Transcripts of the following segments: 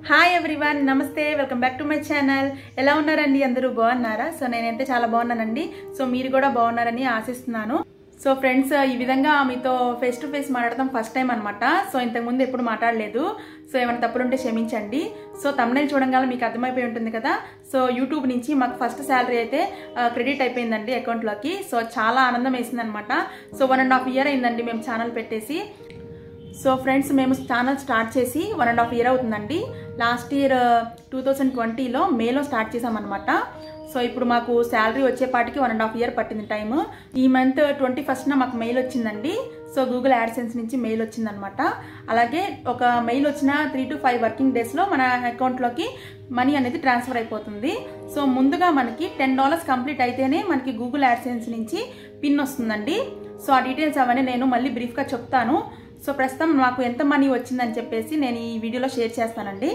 hi everyone నమస్తే welcome back to my channel ఎలా ఉన్నారండి అందరూ బాగున్నారా సో నేనైతే చాలా బాగున్నానండి సో మీరు కూడా బాగున్నారని ఆశిస్తున్నాను సో ఫ్రెండ్స్ ఈ విధంగా మీతో ఫేస్ టు ఫేస్ మాట్లాడటం ఫస్ట్ టైం అనమాట సో ఇంతకుముందు ఎప్పుడు మాట్లాడలేదు సో ఏమైనా తప్పులుంటే క్షమించండి సో తమిళ చూడంగానే మీకు అర్థమైపోయి ఉంటుంది కదా సో యూట్యూబ్ నుంచి మాకు ఫస్ట్ శాలరీ అయితే క్రెడిట్ అయిపోయిందండి అకౌంట్లోకి సో చాలా ఆనందం వేసింది అనమాట so one and half year అయిందండి మేము ఛానల్ పెట్టేసి సో ఫ్రెండ్స్ మేము ఛానల్ స్టార్ట్ చేసి వన్ అండ్ హాఫ్ ఇయర్ అవుతుందండి లాస్ట్ ఇయర్ టూ థౌజండ్ ట్వంటీలో మేలో స్టార్ట్ చేసామన్నమాట సో ఇప్పుడు మాకు శాలరీ వచ్చేపాటికి వన్ అండ్ హాఫ్ ఇయర్ పట్టింది టైం ఈ మంత్ ట్వంటీ ఫస్ట్న మాకు మెయిల్ వచ్చిందండి సో గూగుల్ యాడ్సెన్స్ నుంచి మెయిల్ వచ్చిందనమాట అలాగే ఒక మెయిల్ వచ్చిన త్రీ టు ఫైవ్ వర్కింగ్ డేస్లో మన అకౌంట్లోకి మనీ అనేది ట్రాన్స్ఫర్ అయిపోతుంది సో ముందుగా మనకి టెన్ డాలర్స్ కంప్లీట్ అయితేనే మనకి గూగుల్ యాడ్సెన్స్ నుంచి పిన్ వస్తుందండి సో ఆ డీటెయిల్స్ అవన్నీ నేను మళ్ళీ బ్రీఫ్గా చెప్తాను సో ప్రస్తుతం నాకు ఎంత మనీ వచ్చిందని చెప్పేసి నేను ఈ వీడియోలో షేర్ చేస్తానండి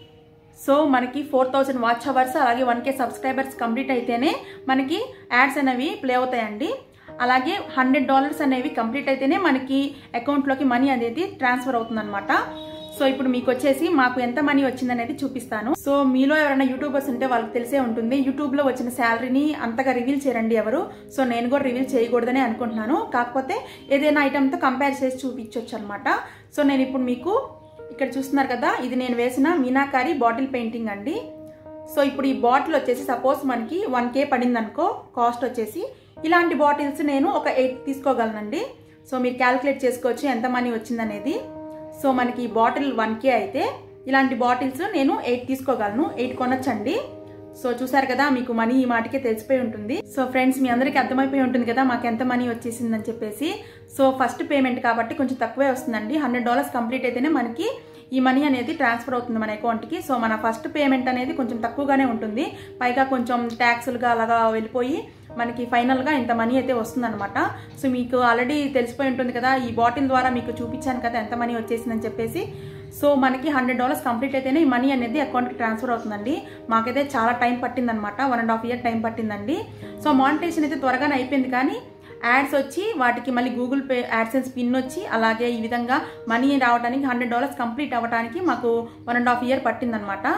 సో మనకి ఫోర్ థౌజండ్ వాచ్ అవర్స్ అలాగే వన్ కే సబ్స్క్రైబర్స్ కంప్లీట్ అయితేనే మనకి యాడ్స్ అనేవి ప్లే అవుతాయండి అలాగే హండ్రెడ్ డాలర్స్ అనేవి కంప్లీట్ అయితేనే మనకి అకౌంట్లోకి మనీ అనేది ట్రాన్స్ఫర్ అవుతుందన్నమాట సో ఇప్పుడు మీకు వచ్చేసి మాకు ఎంత మనీ వచ్చిందనేది చూపిస్తాను సో మీలో ఎవరైనా యూట్యూబర్స్ ఉంటే వాళ్ళకి తెలిసే ఉంటుంది యూట్యూబ్లో వచ్చిన శాలరీని అంతగా రివీల్ చేయరండి ఎవరు సో నేను కూడా రివీల్ చేయకూడదని అనుకుంటున్నాను కాకపోతే ఏదైనా ఐటెంతో కంపేర్ చేసి చూపించవచ్చు అనమాట సో నేను ఇప్పుడు మీకు ఇక్కడ చూస్తున్నారు కదా ఇది నేను వేసిన మీనాకారి బాటిల్ పెయింటింగ్ అండి సో ఇప్పుడు ఈ బాటిల్ వచ్చేసి సపోజ్ మనకి వన్ కే పడింది అనుకో కాస్ట్ వచ్చేసి ఇలాంటి బాటిల్స్ నేను ఒక ఎయిట్ తీసుకోగలనండి సో మీరు క్యాలిక్యులేట్ చేసుకోవచ్చు ఎంత మనీ వచ్చిందనేది సో మనకి బాటిల్ వన్ కే అయితే ఇలాంటి బాటిల్స్ నేను ఎయిట్ తీసుకోగలను ఎయిట్ కొనొచ్చండి సో చూసారు కదా మీకు మనీ ఈ మాటకే తెలిసిపోయి ఉంటుంది సో ఫ్రెండ్స్ మీ అందరికీ అర్థమైపోయి ఉంటుంది కదా మాకు ఎంత మనీ వచ్చేసిందని చెప్పేసి సో ఫస్ట్ పేమెంట్ కాబట్టి కొంచెం తక్కువే వస్తుందండి హండ్రెడ్ డాలర్స్ కంప్లీట్ అయితేనే మనకి ఈ మనీ అనేది ట్రాన్స్ఫర్ అవుతుంది మన అకౌంట్కి సో మన ఫస్ట్ పేమెంట్ అనేది కొంచెం తక్కువగానే ఉంటుంది పైగా కొంచెం ట్యాక్సులుగా అలాగా వెళ్ళిపోయి మనకి ఫైనల్గా ఇంత మనీ అయితే వస్తుందన్నమాట సో మీకు ఆల్రెడీ తెలిసిపోయి ఉంటుంది కదా ఈ బాటిల్ ద్వారా మీకు చూపించాను కదా ఎంత మనీ వచ్చేసిందని చెప్పేసి సో మనకి హండ్రెడ్ డాలర్స్ కంప్లీట్ అయితేనే ఈ మనీ అనేది అకౌంట్కి ట్రాన్స్ఫర్ అవుతుందండి మాకైతే చాలా టైం పట్టిందనమాట one and half year time పట్టిందండి సో మానిటేషన్ అయితే త్వరగానే అయిపోయింది కానీ యాడ్స్ వచ్చి వాటికి మళ్ళీ గూగుల్ పే యాడ్సెన్స్ పిన్ వచ్చి అలాగే ఈ విధంగా మనీ రావడానికి హండ్రెడ్ డాలర్స్ కంప్లీట్ అవ్వడానికి మాకు వన్ అండ్ హాఫ్ ఇయర్ పట్టిందనమాట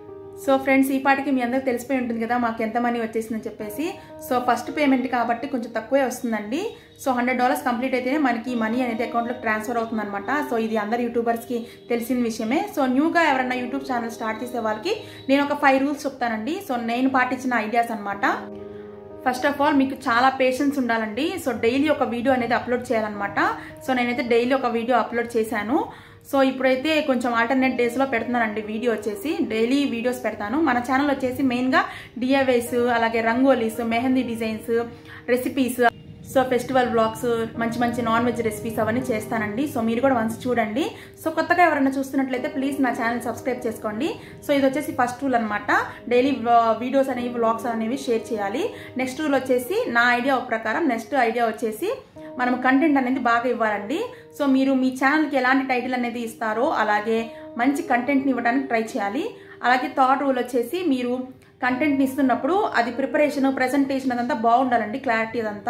సో ఫ్రెండ్స్ ఈ పాటికి మీ అందరికి తెలిసిపోయి ఉంటుంది కదా మాకు ఎంత మనీ వచ్చేసిందని చెప్పేసి సో ఫస్ట్ పేమెంట్ కాబట్టి కొంచెం తక్కువే వస్తుందండి సో హండ్రెడ్ డాలర్స్ కంప్లీట్ అయితేనే మనకి మనీ అనేది అకౌంట్లోకి ట్రాన్స్ఫర్ అవుతుందన్నమాట సో ఇది అందరు యూట్యూబర్స్కి తెలిసిన విషయమే సో న్యూగా ఎవరైనా యూట్యూబ్ ఛానల్ స్టార్ట్ చేసే వాళ్ళకి నేను ఒక ఫైవ్ రూల్స్ చెప్తానండి సో నేను పాటించిన ఐడియాస్ అనమాట ఫస్ట్ ఆఫ్ ఆల్ మీకు చాలా పేషెన్స్ ఉండాలండి సో డైలీ ఒక వీడియో అనేది అప్లోడ్ చేయాలన్నమాట సో నేనైతే డైలీ ఒక వీడియో అప్లోడ్ చేశాను సో ఇప్పుడైతే కొంచెం ఆల్టర్నేట్ డేస్లో పెడుతున్నానండి వీడియో వచ్చేసి డైలీ వీడియోస్ పెడతాను మన ఛానల్ వచ్చేసి మెయిన్గా డిఐవైస్ అలాగే rangolis mehndi designs recipes so festival blogs మంచి మంచి నాన్ వెజ్ రెసిపీస్ అవన్నీ చేస్తానండి సో మీరు కూడా వన్స్ చూడండి సో కొత్తగా ఎవరైనా చూస్తున్నట్లయితే ప్లీజ్ నా ఛానల్ సబ్స్క్రైబ్ చేసుకోండి సో ఇది వచ్చేసి ఫస్ట్ రూల్ అనమాట డైలీ వీడియోస్ అనేవి వ్లాగ్స్ అనేవి షేర్ చేయాలి నెక్స్ట్ రూల్ వచ్చేసి నా ఐడియా ప్రకారం నెక్స్ట్ ఐడియా వచ్చేసి మనం కంటెంట్ అనేది బాగా ఇవ్వాలండి సో మీరు మీ ఛానల్కి ఎలాంటి టైటిల్ అనేది ఇస్తారో అలాగే మంచి కంటెంట్ని ఇవ్వడానికి ట్రై చేయాలి అలాగే థర్డ్ రూల్ వచ్చేసి మీరు కంటెంట్ని ఇస్తున్నప్పుడు అది ప్రిపరేషన్ ప్రజెంటేషన్ అదంతా బాగుండాలండి క్లారిటీ అదంతా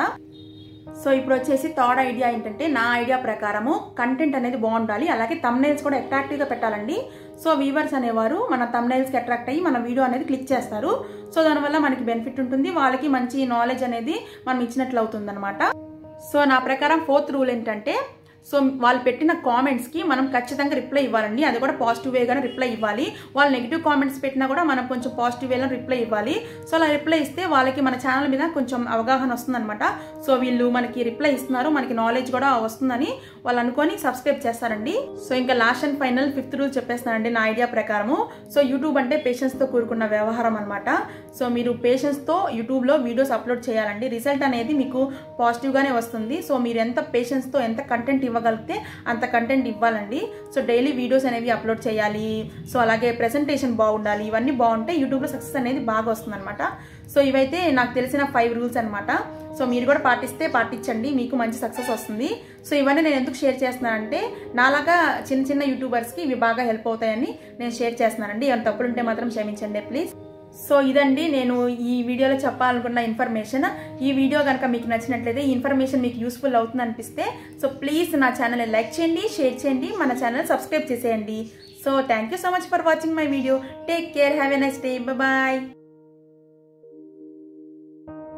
సో ఇప్పుడు వచ్చేసి థర్డ్ ఐడియా ఏంటంటే నా ఐడియా ప్రకారము కంటెంట్ అనేది బాగుండాలి అలాగే తమ్నైల్స్ కూడా అట్రాక్టివ్గా పెట్టాలండి సో వీవర్స్ అనేవారు మన తమ్నైల్స్కి అట్రాక్ట్ అయ్యి మన వీడియో అనేది క్లిక్ చేస్తారు సో దానివల్ల మనకి బెనిఫిట్ ఉంటుంది వాళ్ళకి మంచి నాలెడ్జ్ అనేది మనం ఇచ్చినట్లు అవుతుంది అనమాట సో నా ప్రకారం ఫోర్త్ రూల్ ఏంటంటే సో వాళ్ళు పెట్టిన కామెంట్స్కి మనం ఖచ్చితంగా రిప్లై ఇవ్వాలండి అది కూడా పాజిటివ్ వేగానే రిప్లై ఇవ్వాలి వాళ్ళు నెగిటివ్ కామెంట్స్ పెట్టినా కూడా మనం కొంచెం పాజిటివ్ వేలో రిప్లై ఇవ్వాలి సో అలా రిప్లై ఇస్తే వాళ్ళకి మన ఛానల్ మీద కొంచెం అవగాహన వస్తుందన్నమాట సో వీళ్ళు మనకి రిప్లై ఇస్తున్నారు మనకి నాలెడ్జ్ కూడా వస్తుందని వాళ్ళు అనుకొని సబ్స్క్రైబ్ చేస్తారండి సో ఇంకా last and final fifth rule చెప్పేస్తానండి నా ఐడియా ప్రకారము సో యూట్యూబ్ అంటే పేషెన్స్తో కూడుకున్న వ్యవహారం అనమాట సో మీరు పేషెన్స్తో యూట్యూబ్లో వీడియోస్ అప్లోడ్ చేయాలండి రిజల్ట్ అనేది మీకు పాజిటివ్గానే వస్తుంది సో మీరు ఎంత పేషెన్స్తో ఎంత కంటెంట్ ఇవ్వగలిగితే అంత కంటెంట్ ఇవ్వాలండి సో డైలీ వీడియోస్ అనేవి అప్లోడ్ చేయాలి సో అలాగే ప్రెజెంటేషన్ బాగుండాలి ఇవన్నీ బాగుంటే యూట్యూబ్లో సక్సెస్ అనేది బాగా వస్తుందన్నమాట సో ఇవైతే నాకు తెలిసిన ఫైవ్ రూల్స్ అనమాట సో మీరు కూడా పాటిస్తే పాటించండి మీకు మంచి సక్సెస్ వస్తుంది సో ఇవన్నీ నేను ఎందుకు షేర్ చేస్తున్నానంటే నాలాగా చిన్న చిన్న యూట్యూబర్స్కి ఇవి బాగా హెల్ప్ అవుతాయని నేను షేర్ చేస్తున్నానండి ఏమైనా తప్పులుంటే మాత్రం క్షమించండి ప్లీజ్ సో ఇదండి నేను ఈ వీడియోలో చెప్పాలనుకున్న ఇన్ఫర్మేషన్ ఈ వీడియో కనుక మీకు నచ్చినట్లయితే ఈ ఇన్ఫర్మేషన్ మీకు యూస్ఫుల్ అవుతుంది అనిపిస్తే సో ప్లీజ్ నా ఛానల్ లైక్ చేయండి షేర్ చేయండి మన ఛానల్ సబ్స్క్రైబ్ చేసేయండి so thank you so much for watching my video take care have a nice day bye